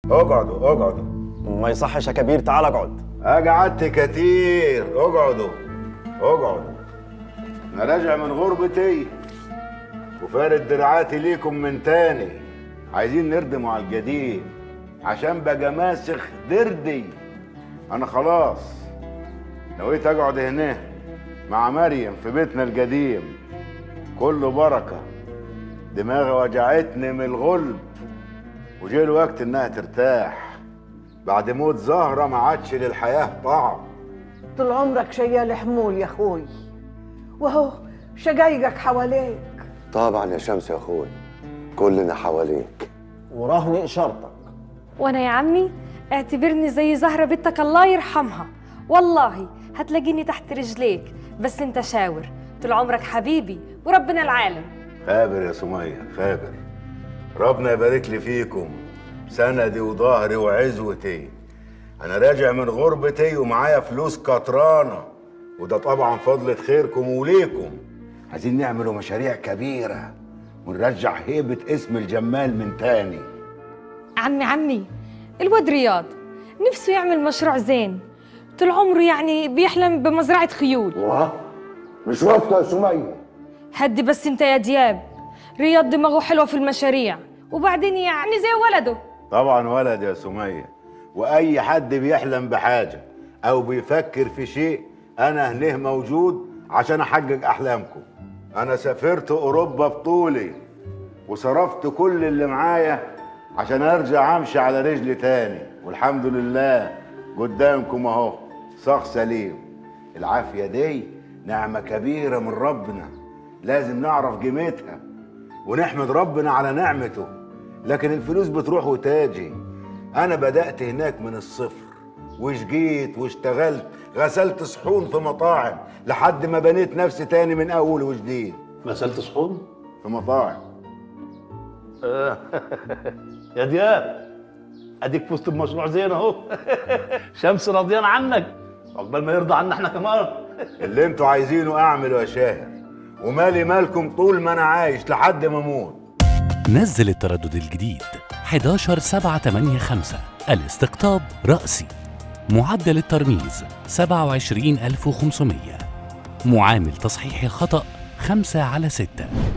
اقعدوا اقعدوا ما يصحش يا كبير تعال اقعد قعدت كتير اقعدوا اقعدوا انا راجع من غربتي وفارد دراعاتي ليكم من تاني عايزين نردم على القديم عشان بقى ماسخ دردي انا خلاص نويت اقعد هنا مع مريم في بيتنا القديم كله بركه دماغي وجعتني من الغلب وجه الوقت انها ترتاح بعد موت زهره ما عادش للحياه طعم طول عمرك شيال حمول يا اخوي وهو شقايقك حواليك طبعا يا شمس يا اخوي كلنا حواليك ورهني اشارتك وانا يا عمي اعتبرني زي زهرة بنتك الله يرحمها والله هتلاقيني تحت رجليك بس انت شاور طول عمرك حبيبي وربنا العالم خابر يا سمية خابر ربنا يبارك لي فيكم سندي وظهري وعزوتي انا راجع من غربتي ومعايا فلوس كترانه وده طبعا فضلة خيركم وليكم عايزين نعملوا مشاريع كبيرة ونرجع هيبة اسم الجمال من تاني عمي عمي الواد رياض نفسه يعمل مشروع زين طول عمره يعني بيحلم بمزرعة خيول واه مش وقته يا سمية هدي بس انت يا دياب رياض دماغه حلوة في المشاريع وبعدين يعني زي ولده طبعا ولد يا سمية وأي حد بيحلم بحاجة أو بيفكر في شيء أنا هنيه موجود عشان أحقق أحلامكم أنا سافرت أوروبا بطولي وصرفت كل اللي معايا عشان أرجع أمشي على رجلي تاني والحمد لله قدامكم أهو صاغ سليم العافية دي نعمة كبيرة من ربنا لازم نعرف قيمتها ونحمد ربنا على نعمته لكن الفلوس بتروح وتاجي انا بدات هناك من الصفر وشجيت واشتغلت غسلت صحون في مطاعم لحد ما بنيت نفسي تاني من اول وجديد غسلت صحون في مطاعم يا دياب اديك فزت بمشروع زين اهو شمس رضيان عنك عقبال ما يرضى عنا احنا كمان اللي انتوا عايزينه اعمله يا شاهر ومالي مالكم طول ما انا عايش لحد ما اموت نزل التردد الجديد 11 7 8 5 الاستقطاب رأسي معدل الترميز 27500 معامل تصحيح الخطأ 5 على 6